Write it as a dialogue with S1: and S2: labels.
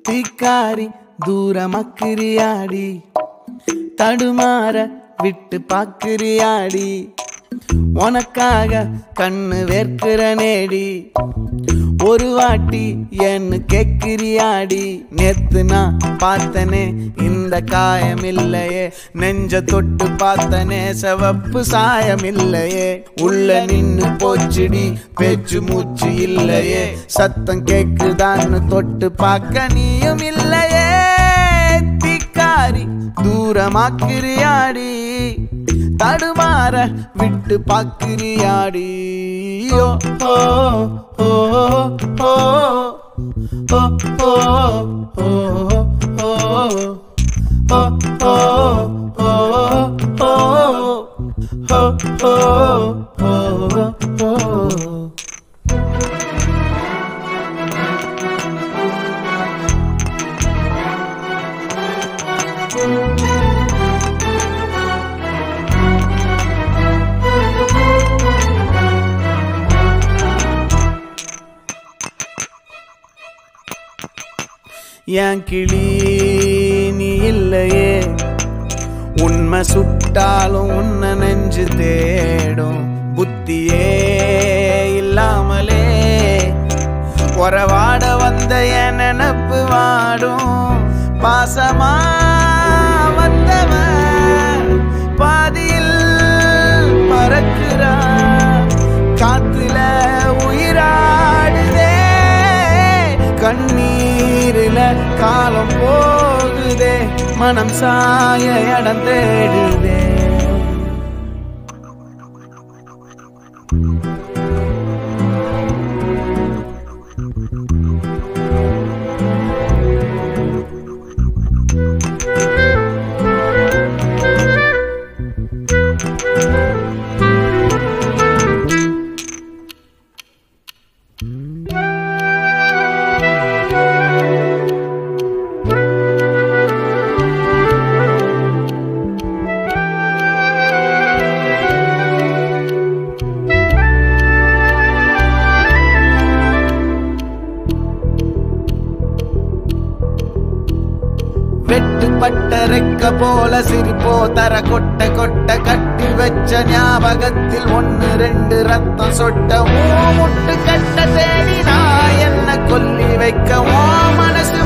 S1: தீக்காரி தூரமக்கிரியாடி தடுமாற விட்டு பாக்குறியாடி உனக்காக கண்ணு வேர்க்கிற நேடி ஒரு வாட்டி என்ன கேக்குறியாடி நேத்து நான் பார்த்தனே இந்த காயம் இல்லையே நெஞ்ச தொட்டு பார்த்தனே சிவப்பு சாயம் இல்லையே உள்ள நின்னு போச்சுடி பேச்சு மூச்சு இல்லையே சத்தம் கேக்குதான்னு தொட்டு பார்க்க நீயும் இல்லையே தீக்காரி தூரமாக்கிறியாடி தடுமாற விட்டு பாக்கிறியாடி ஓ ஓ ஓ ஓ ஓ ஓ ஓ ஓ என் கிளி நீ இல்லையே உண்மை சுட்டாலும் உன்னை நெஞ்சு தேடும் புத்தியே இல்லாமலே உறவாட வந்த என் நினப்பு வாடும் பாசமா வந்தவன் பாதியில் பறக்கிறா காத்துல உயிராடுதே கண்ணீரில காலம் போகுதே மனம் சாய இடம் தேடுதே வெட்டுப்பட்ட ரெக்க போல சிரிப்போ தர கொட்ட கொட்ட கட்டி வச்ச ஞாபகத்தில் ஒன்னு ரெண்டு ரத்தம் சொட்ட ஓ முட்டு கட்ட தேடி நான் என்ன கொல்லி வைக்க ஓ மனசு